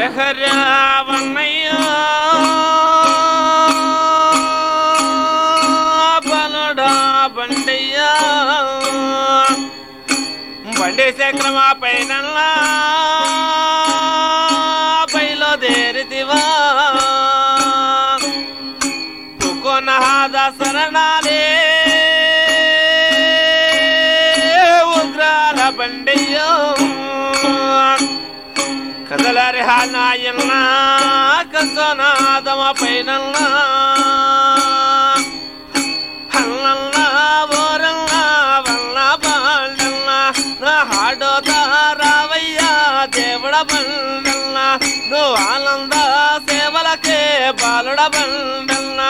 హరహరావన్నయ్య బలడా బండయ్య బండి చక్రమా పైన బయలుదేరిదివా తుకొనహాద శరణాలే ఉగ్రాల బండయ్యో కదలరి హానాయన్న కంసనాదమ పైన హల్లల్ల ఓరల్ల వల్ల బాండల్ల నా హాడోత రావయ్య దేవుడ బండల్ల నువ్వు ఆనంద సేవలకే బాలుడ బండల్ల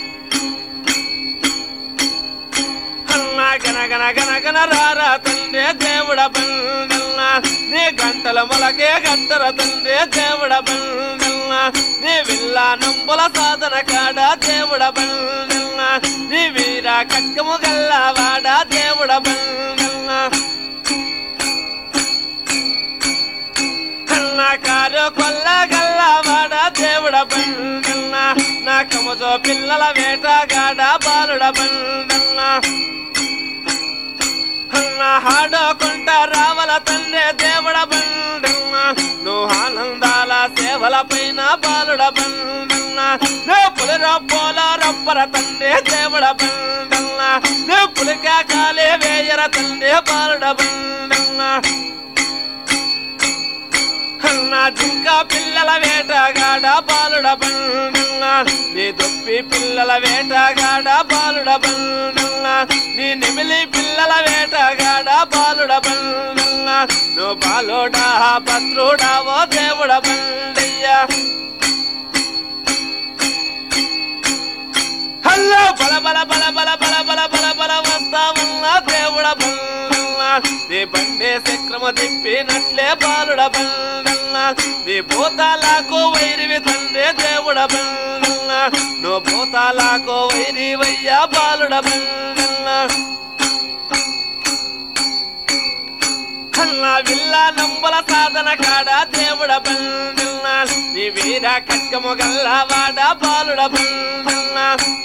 అన్న గన గన గన గన రారా తండ్రి దేవుడ బండల్ల నీ గంటల మొలకే గంటల తండ్రి దేవుడ బండల్ల నీ విల్ల నంబుల సాధన కాడ దేవుడ బండల్ల నీ వీర కక్కము గల్లవాడ దేవుడ బండల్ల కన్నాకారు కొల్ల గల్లవాడ దేవుడ బండల్ల నా కమతో పిల్లల వేటగాడ బాలుడ బండల్ల అన్న హాడోకుంట రావల తండ్రి దేవుడ బండన్న నువ్వు ఆనందాల సేవల పైన బాలుడ బండన్న నువ్వు పులిర పోల రప్పర తండ్రి దేవుడ బండన్న నువ్వు పులికా కాలే వేయర తండ్రి బాలుడ బండన్న అన్న జింక పిల్లల వేటగాడ బాలుడ బండన్న నీ దుప్పి పిల్లల వేటగాడ బాలుడ బండన్న నీ నిమిలి పిల్లల వేటగాడ బాలుడ బండన్న నువ్వు బాలుడా భద్రుడా ఓ దేవుడ బండయ్య హల్లో బల బల బల బల బల బల బల బల వస్తావున్నా దేవుడ బండన్న నీ బండే చక్రము తిప్పినట్లే బాలుడ బండన్న నీ భూతాలకు వైరివి తండ్రి దేవుడ బండన్న నువ్వు భూతాలకు వైరి వయ్యా బాలుడ బండన్న కన్నా విల్ల నంబల సాధన కాడ దేవుడ బండన్న నీ వీర కక్కము గల్లవాడ బాలుడ బండన్న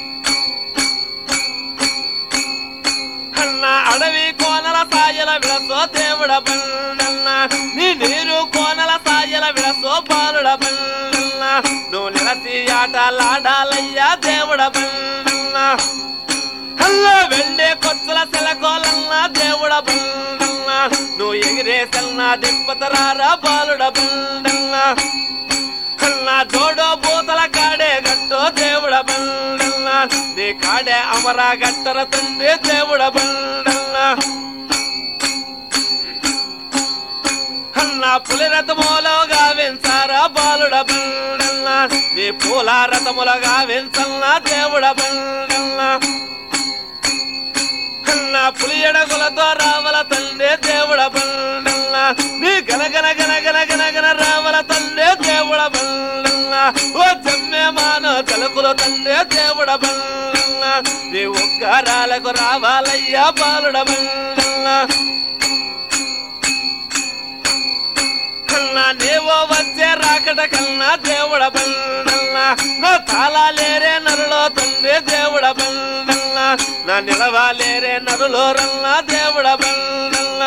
అన్న అడవి కోనల సాయల విడసో దేవుడ బండన్న నీ నీరు కోనల సాయల విడసో బాలుడ బండన్న నువ్వు నిలసి ఆటలాడాలయ్యా దేవుడ బండన్న హల్లో వెళ్ళే కొత్తల సెలకోలన్న దేవుడ బండన్న నువ్వు ఎగిరే సెల్న దింపతరారా బాలుడ బండన్న అన్న జోడో బూతల కాడే గట్టో దేవుడ బండన్న నీ కాడే అమరా గట్టర తండ్రి దేవుడ బండన్న అన్న పులి రథములుగా వెంచారా బాలుడ బండన్న నీ పూల రథములుగా వెంచన్న దేవుడ బండన్న అన్న పులి ఎడగులతో రావల తండ్రి దేవుడ బండన్న నీ గనగన గనగన గనగన రావల తండ్రి దేవుడ బండన్న ఓ జమ్మే మానో తలుకుల తండ్రి దేవుడ బండన్న నీ ఉగ్గారాలకు రావాలయ్యా బాలుడ బండన్న కన్నా నీవో వచ్చే రాకట కన్నా దేవుడ బండన్న నా తాళాలేరే నరులో తండ్రి దేవుడ బండన్న నా నిలవాలేరే నరులో రన్న దేవుడ బండన్న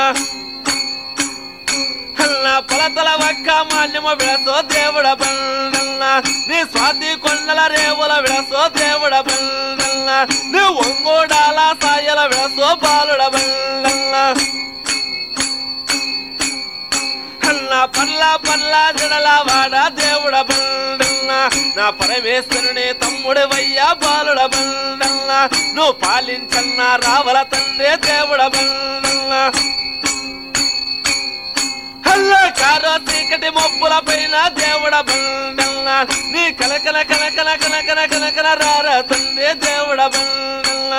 అన్న పొలతల వక్క మాన్యమ విడసో దేవుడ బండన్న నీ స్వాతి కొండల రేవుల విడసో దేవుడ బండన్న నీ ఒంగోడాల సాయల విడసో బాలుడ బండన్న అన్న పర్ల పర్ల జడల వాడ దేవుడ బండన్న నా పరమేశ్వరుని తమ్ముడు వయ్యా బాలుడ బండన్న నువ్వు పాలించన్న రావల తండ్రి దేవుడ బండన్న హల్ల కారో చీకటి మబ్బుల పైన దేవుడ బండన్న నీ కలకల కలకల కలకల కలకల రారా తండ్రి దేవుడ బండన్న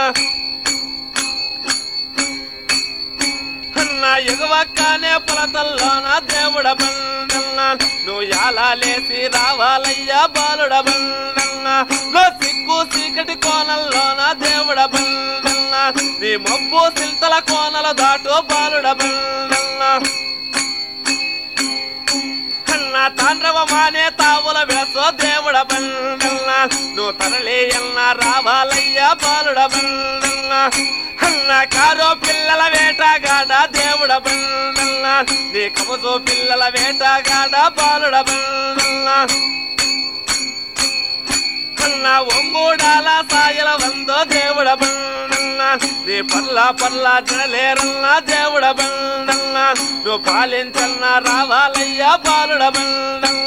నా ఎగవక్కనే పొలతల్లోన దేవుడ బండన్న నువ్వు ఎలా లేసి రావాలయ్యా బాలుడ బండన్న నువ్వు సిక్కు చీకటి కోనల్లోన దేవుడ బండన్న నీ మబ్బు సిల్తల కోనల దాటు బాలుడ బండన్న అన్న తాండ్రవ మానే తావుల విడసో దేవుడ బండన్న నువ్వు తరలి ఎన్న రావాలయ్య బాలుడ బండన్న అన్న కారో పిల్లల వేటగాడ దేవుడ బండన్న నీ కమతో పిల్లల వేటగాడ బాలుడ బండన్న అన్న ఒంగూడాల సాయల వందో దేవుడ బండన్న నీ పల్ల పల్ల జనలేరన్న దేవుడ బండన్న నువ్వు పాలించన్న రావాలయ్య బాలుడ బండన్న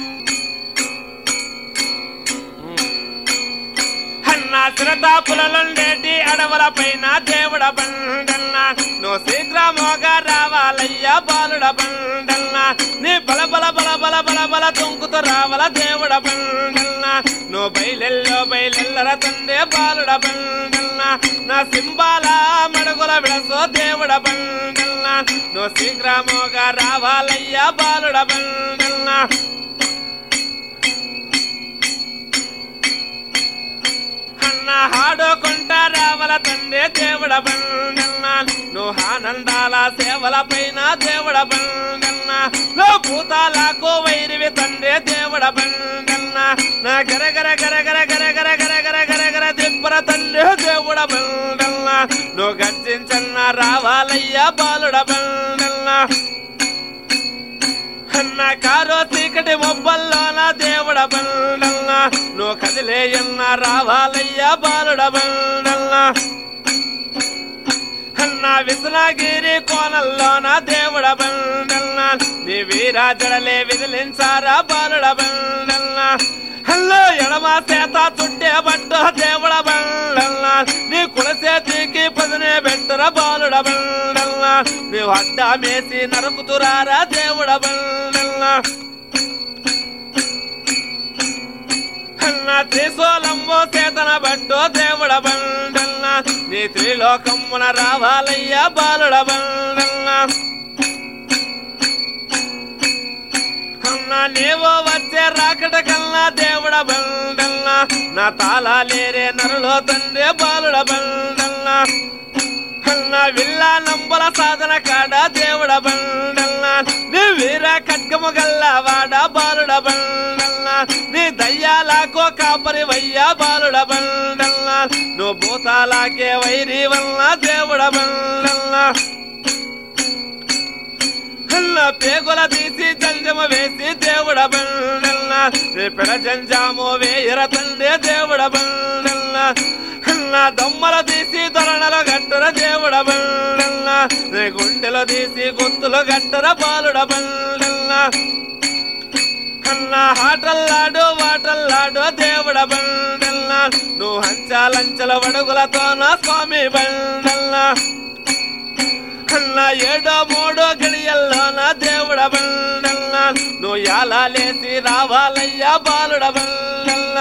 అన్న సిరతాపులలుండేటి అడవుల పైన దేవుడ బండన్న నువ్వు శీఘ్రమోగా రావాలయ్య బాలుడ బండన్న నీ బల బల బల బల బల బల తుంకుతూ రావల దేవుడ బండన్న నువ్వు బయలెల్లో బయలెల్లర తండే బాలుడ బండన్న నా సింబాల మడుగుల విడసో దేవుడ బండన్న నువ్వు శీఘ్రమోగా రావాలయ్య బాలుడ బండన్న అన్న హాడుకుంటా రావల తండ్రి దేవుడ బండన్న నువ్వు ఆనందాల సేవల పైన దేవుడ బండన్న నువ్వు భూతాలకు వైరివి తండ్రి దేవుడ బండన్న నా గర గర గర గర గర గర గర గర గర గర దిబ్బర తండ్రి దేవుడ బండన్న నువ్వు గర్జించన్న రావాలయ్య బాలుడ బండన్న అన్న కారో చీకటి మొబ్బల్లోన దేవుడ బండల్న నువ్వు కదిలేయన్న రావాలయ్య బాలుడ బండల్న అన్న విసనగిరి కోనల్లోన దేవుడ బండల్న నీ వీరాజడలే విదిలించారా బాలుడ బండల్న హల్లో ఎడమ చేత చుట్టే బట్ట దేవుడ బండల్న నీ కులసేతికి పదనే బెట్టర బాలుడ బండల్న నీవు అడ్డమేసి నరుకుతురారా దేవుడ బండల్న అన్న త్రిశూలమ్మో చేతన బట్టో దేవుడ బండల్న నీ త్రిలోకమ్మున రావాలయ్య బాలుడ బండల్న అన్న నీవో వచ్చే రాకట కల్లా దేవుడ బండల్న నా తాళాలేరే నరులో తండ్రి బాలుడ బండల్న అన్న విల్లా నంబల సాధన కాడ దేవుడ బండల్న నీ వీర ఖడ్గము గల్లవాడ బాలుడ బండల్న నీ దయ్యాలాకో కాపరి వయ్యా బాలుడ బండల్న నువ్వు భూతాలాకే వైరి వల్ల దేవుడ బండల్న అల్ల పేగుల తీసి జంజమ వేసి దేవుడ బండల్న పెడ జంజాము వేయర తండ్రి దేవుడ బండల్న అల్ల దమ్మల తీసి దొరణల గట్టర దేవుడ బండల్న గుండెలో తీసి గుంతులు గట్టర బాలుడ బండల్న అన్న ఆటల్లాడు వాటల్లాడు దేవుడ బండల్న నువ్వు హంచాలంచల వడుగులతో నా స్వామి బండల్న అన్న ఏడో మూడో గడియల్లో నా దేవుడ బండల్న నువ్వు ఎలా లేసి రావాలయ్యా బాలుడ బండల్న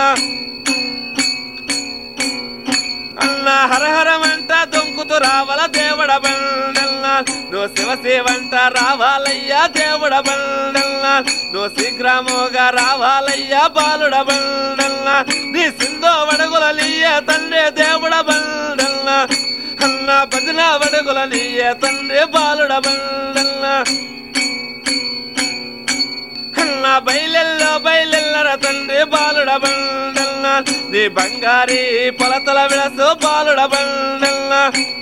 అన్న హరహరమంట దొంకుతూ రావాల దేవుడ బండల్న నువ్వు శివ శివంట రావాలయ్యా దేవుడ బండల్న నువ్వు శీఘ్రముగా రావాలయ్యా బాలుడ బండల్న నీ సింధో వడుగుల లీయ తండ్రి దేవుడ బండల్న అన్న భజన వడుగుల లీయ తండ్రి బాలుడ బండల్న అన్న బయలెల్లో బయలెల్లర తండ్రి బాలుడ బండల్న నీ బంగారి పొలతల విడసు బాలుడ బండల్న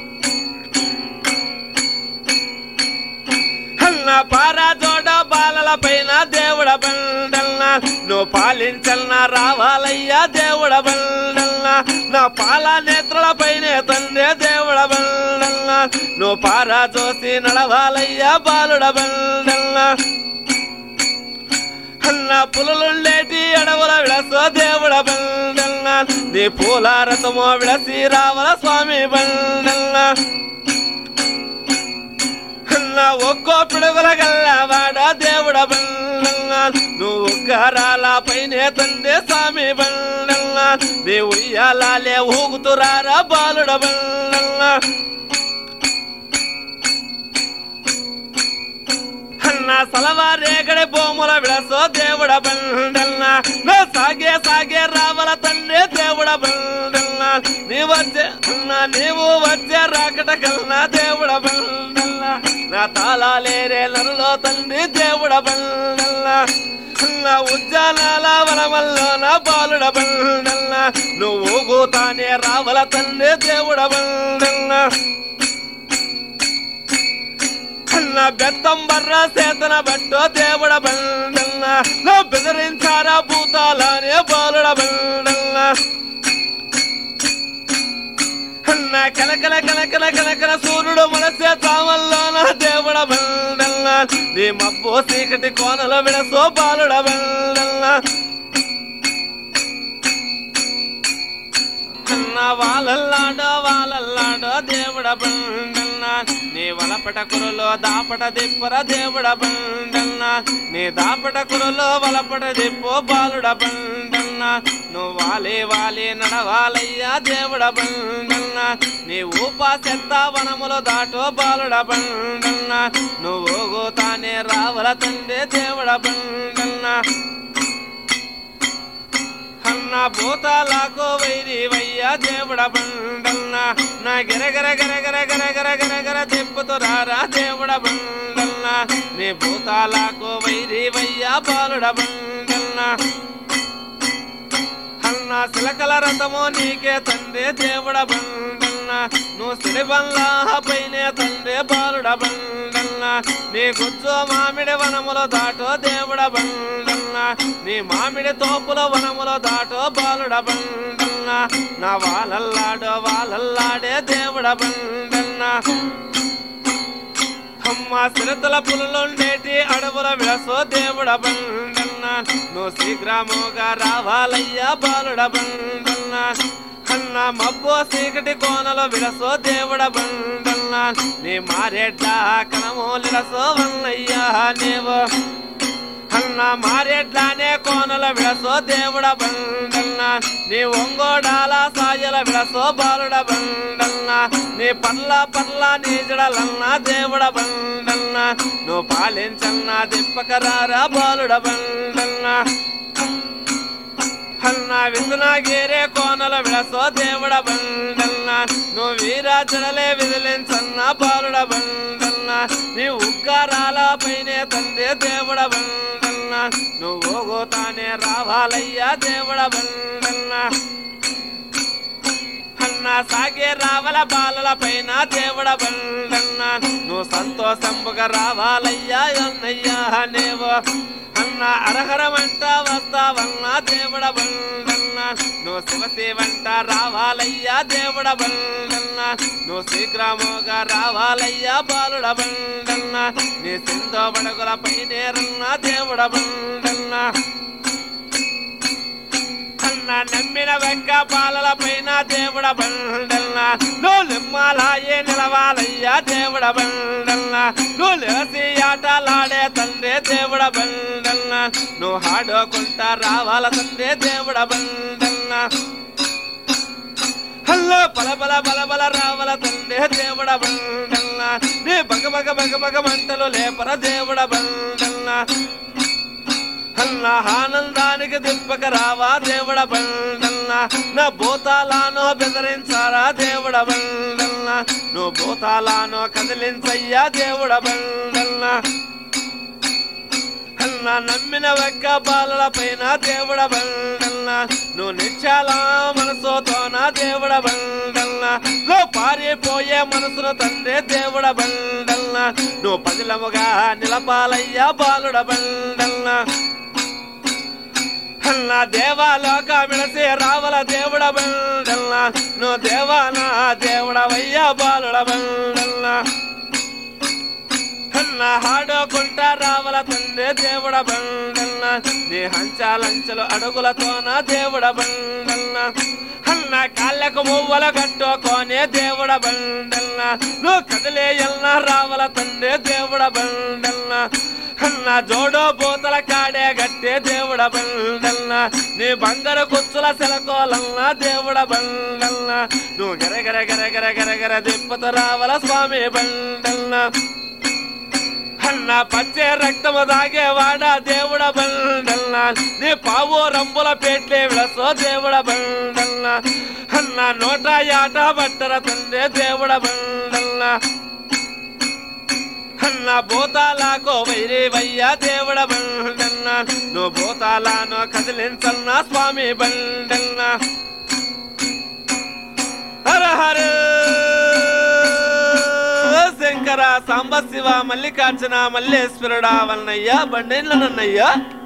అన్న పారా జోడ బాలల పైన దేవుడ బండల్న నువ్వు పాలించల్న రావాలయ్యా దేవుడ బండల్న నా పాల నేత్రుల పైనే తండ్రి దేవుడ బండల్న నువ్వు పారా చూసి నడవాలయ్యా బాలుడ బండల్న అన్న పులులుండేటి అడవుల విడసో దేవుడ బండల్న నీ పూల రథమో విడసి రావల స్వామి బండల్న అన్న ఒక్కో పిడుగుల గల్లవాడ దేవుడ బండల్న నువ్వు గరాల పైనే తండ్రి స్వామి బండల్న నీ ఉయ్యాలే ఊగుతురారా బాలుడ బండల్న అన్న సలవారేగడి బొమ్మల విడసో దేవుడ బండల్న నా సాగే సాగే రావల తండ్రి దేవుడ బండల్న నీ వచ్చే అన్న నీవు వచ్చే రాకట కల్నా దేవుడ బండల్న నా తాళాలేరే నరులో తండ్రి దేవుడ బండల్న నా ఉజ్జాల వనమల్లోన బాలుడ బండన్న నువ్వు ఊగుతానే రావల తండ్రి దేవుడ బండన్న అన్న బెత్తం బర్ర సేతన బట్టో దేవుడ బండన్న నా బెదిరించారా భూతాలనే బాలుడ బండన్న అన్న కలకల కలకల కలకల సూర్యుడు మనసే తామల్లోన దేవుడ బండల్ల నీ మబ్బు చీకటి కోనల విడసో బాలుడ బండల్ల అన్న వాళ్ళల్లాడో వాళ్ళల్లాడో దేవుడ బండన్న నీ వలపట కురులో దాపట దిప్పర దేవుడ బండన్న నీ దాపట కురులో వలపట దిప్పు బాలుడ బండన్న నువ్వు వాలి వాలి నడవాలయ్యా దేవుడ బండన్న నీ ఊపా చెత్త వనములో దాటో బాలుడ బండన్న నువ్వు ఊగుతానే రావల తండ్రి దేవుడ బండన్న అన్న భూతాలకు వైరి వయ్యా దేవుడ బండన్న నా గెరగర గరగర గరగర గరగర తిప్పుతూ రారా దేవుడ బండన్న నీ భూతాలకు వైరి వయ్యా బాలుడ బండన్న అన్న సిలకల రథము నీకే తండ్రి దేవుడ బండన్న నువ్వు సిరిబల్లా పైనే తండ్రి బాలుడ బండన్న నీ గుజ్జు మామిడి వనములో దాటో దేవుడ బండన్న నీ మామిడి తోపుల వనములో దాటో బాలుడ బండన్న నా వాళ్ళల్లాడో వాళ్ళల్లాడే దేవుడ బండన్న అమ్మ సిరతల పులులుండేటి అడవుల విడసో దేవుడ బండన్న నువ్వు శీఘ్రముగా రావాలయ్యా బాలుడ బండన్న అన్న మబ్బో చీకటి కోనలో విడసో దేవుడ బండన్న నీ మారేడ్ల కనమూలిరసో వల్లయ్యా నీవు అన్న మారేడ్లానే కోనల విడసో దేవుడ బండన్న నీ ఒంగోడాల సాయల విడసో బాలుడ బండన్న నీ పర్ల పర్ల నీ జడలన్న దేవుడ బండన్న నువ్వు పాలించన్న దిప్పకరారా బాలుడ బండన్న అన్న విసునాగిరే కోనల విడసో దేవుడ బండన్న నువ్వు వీరాజడలే విదిలించన్న బాలుడ బండన్న నీ ఉగ్గారాల పైనే తండ్రి దేవుడ బండన్న నువ్వు ఓగోతానే రావాలయ్యా దేవుడ బండన్న అన్న సాగే రావల బాలల పైన దేవుడ బండన్న నువ్వు సంతోషంబుగా రావాలయ్యా అన్నయ్యా నేవో అన్న అరహరమంట వస్తావన్న దేవుడ బండన్న నువ్వు శివశివంట రావాలయ్యా దేవుడ బండన్న నువ్వు శీఘ్రముగా రావాలయ్యా బాలుడ బండన్న నీ సింధో బడగుల పైనేరన్న దేవుడ బండన్న అన్న నమ్మిన వెంక పాలల పైన దేవుడ బండల్న నువ్వు నిమ్మలాయే నిలవాలయ్యా దేవుడ బండల్న నువ్వు లేసి ఆటలాడే తండ్రి దేవుడ బండల్న నువ్వు ఆడుకుంటా రావాల తండ్రి దేవుడ బండల్న హల్లో బల బల బల బల రావల తండ్రి దేవుడ బండల్న నీ బగ బగ బగ బగ మంటలు లేపర దేవుడ బండల్న అన్న ఆనందానికి దింపక రావా దేవుడ బండల్న నా భూతాలానో బెదిరించారా దేవుడ బండల్న నువ్వు భూతాలానో కదిలించయ్యా దేవుడ బండల్న అన్న నమ్మిన వెక్క బాలల పైన దేవుడ బండల్న నువ్వు నిత్యాల మనసుతోన దేవుడ బండల్న నువ్వు పారిపోయే మనసును తండ్రి దేవుడ బండల్న నువ్వు పదిలముగా నిలపాలయ్యా బాలుడ బండల్న అన్న దేవాలోక విడసే రావల దేవుడ బండల్న నువ్వు దేవానా దేవుడవయ్యా బాలుడ బండల్న అన్న హాడుకుంటా రావల తండ్రి దేవుడ బండల్న నీ హంచాలంచలు అడుగులతోన దేవుడ బండల్న అన్న కాళ్ళకు మువ్వల కట్టుకోనే దేవుడ బండల్న నువ్వు కదిలే ఎల్ల రావల తండ్రి దేవుడ బండల్న అన్న జోడో బోతల కాడే గట్టే దేవుడ బండల్న నీ బంగారు కుచ్చుల సెలకోలన్న దేవుడ బండల్న నువ్వు గరగర గరగర గరగర దిప్పత రావల స్వామి బండల్న అన్న పచ్చే రక్తము దాగేవాడ దేవుడ బండల్న నీ పావు రంబుల పేట్లే విడసో దేవుడ బండల్న అన్న నోట యాట బట్టర తండ్రి దేవుడ బండల్న అన్న భూతాలాకో వైరే వయ్యా దేవుడ బండన్న నువ్వు భూతాలను కదిలించల్నా స్వామి బండల్నా హర హర శంకర సాంబ శివ మల్లికార్జున మల్లేశ్వరుడా వల్లయ్యా బండేళ్ళనన్నయ్యా